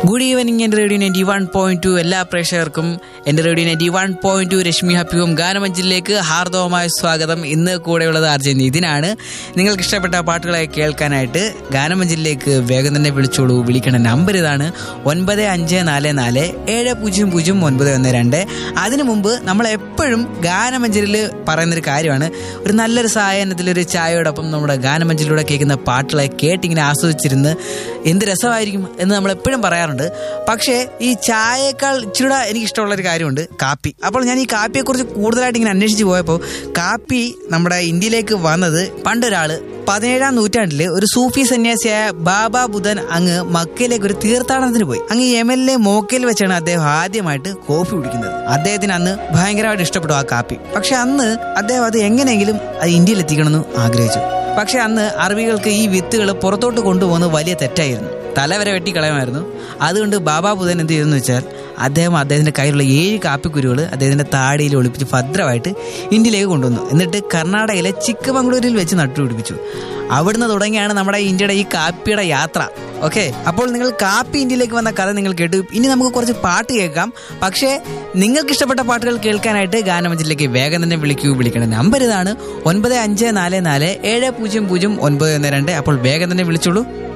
good evening എൻ്റെ radio ninety one point two എല്ലാ പ്രേക്ഷകർക്കും എൻ്റെ radio ninety one point two Rashmi ഹപ്പിയും ഗാനമഞ്ചിലേക്ക് ഹാർദവമായ സ്വാഗതം ഇന്ന് കൂടെയുള്ളത് ആർജെ നിതിനാണ് നിങ്ങൾക്ക് ഇഷ്ടപ്പെട്ട പാട്ടുകളെ കേൾക്കാനായിട്ട് ഗാനമഞ്ചിലേക്ക് വേഗം തന്നെ വിളിച്ചോളൂ വിളിക്കേണ്ട നമ്പർ ഇതാണ് ഒൻപത് അഞ്ച് നാല് നാല് ഏഴ് പൂജ്യം പൂജ്യം ഒൻപത് ഒന്ന് രണ്ട് അതിനു മുമ്പ് നമ്മൾ എപ്പോഴും ഗാനമഞ്ചലിൽ പറയുന്നൊരു കാര്യമാണ് ഒരു നല്ലൊരു സായാഹ്നത്തിൽ ഒരു ചായയോടൊപ്പം നമ്മുടെ ഗാനമഞ്ചലിലൂടെ കേൾക്കുന്ന പാട്ടുകളെ കേട്ടിങ്ങനെ ആസ്വദിച്ചിരുന്ന് എന്ത് രസമായിരിക്കും എന്ന് നമ്മൾ എപ്പോഴും പറയാറുണ്ട് പക്ഷേ ഈ ചായയേക്കാൾ ഇച്ചിരൂടെ എനിക്ക് ഇഷ്ടമുള്ള ഒരു കാര്യമുണ്ട് കാപ്പി അപ്പോൾ ഞാൻ ഈ കാപ്പിയെക്കുറിച്ച് കൂടുതലായിട്ട് ഇങ്ങനെ അന്വേഷിച്ച് പോയപ്പോൾ കാപ്പി നമ്മുടെ ഇന്ത്യയിലേക്ക് വന്നത് പണ്ടൊരാള് പതിനേഴാം നൂറ്റാണ്ടില് ഒരു സൂഫി സന്യാസിയായ ബാബ ബുധൻ അങ്ങ് മക്കയിലേക്ക് ഒരു തീർത്ഥാടനത്തിന് പോയി അങ്ങ് യമനിലെ മോക്കയിൽ വെച്ചാണ് അദ്ദേഹം ആദ്യമായിട്ട് കോഫി കുടിക്കുന്നത് അദ്ദേഹത്തിന് അന്ന് ഭയങ്കരമായിട്ട് ഇഷ്ടപ്പെട്ടു ആ കാപ്പി പക്ഷെ അന്ന് അദ്ദേഹം അത് എങ്ങനെയെങ്കിലും അത് ഇന്ത്യയിൽ എത്തിക്കണമെന്ന് ആഗ്രഹിച്ചു പക്ഷെ അന്ന് അറബികൾക്ക് ഈ വിത്തുകൾ പുറത്തോട്ട് കൊണ്ടുപോകുന്നത് വലിയ തെറ്റായിരുന്നു തലവരെ വെട്ടിക്കളയുമായിരുന്നു അതുകൊണ്ട് ബാബാ ബുധൻ എന്ത് ചെയ്തെന്ന് വെച്ചാൽ അദ്ദേഹം അദ്ദേഹത്തിന്റെ കയ്യിലുള്ള ഏഴ് കാപ്പിക്കുരുകൾ അദ്ദേഹത്തിന്റെ താടിയിൽ ഒളിപ്പിച്ച് ഭദ്രമായിട്ട് ഇന്ത്യയിലേക്ക് കൊണ്ടുവന്നു എന്നിട്ട് കർണാടകയിലെ ചിക്കമംഗളൂരിൽ വെച്ച് നട്ടുപിടിപ്പിച്ചു അവിടുന്ന് തുടങ്ങിയാണ് നമ്മുടെ ഇന്ത്യയുടെ ഈ കാപ്പിയുടെ യാത്ര ഓക്കെ അപ്പോൾ നിങ്ങൾ കാപ്പി ഇന്ത്യയിലേക്ക് വന്ന കഥ നിങ്ങൾ കേട്ടു ഇനി നമുക്ക് കുറച്ച് പാട്ട് കേൾക്കാം പക്ഷേ നിങ്ങൾക്ക് ഇഷ്ടപ്പെട്ട പാട്ടുകൾ കേൾക്കാനായിട്ട് ഗാനമഞ്ചിലേക്ക് വേഗം തന്നെ വിളിക്കൂ വിളിക്കണം നമ്പർ ഇതാണ് ഒൻപത് അഞ്ച് നാല് നാല് ഏഴ് പൂജ്യം പൂജ്യം ഒൻപത് ഒന്ന് രണ്ട് അപ്പോൾ വേഗം തന്നെ വിളിച്ചോളൂ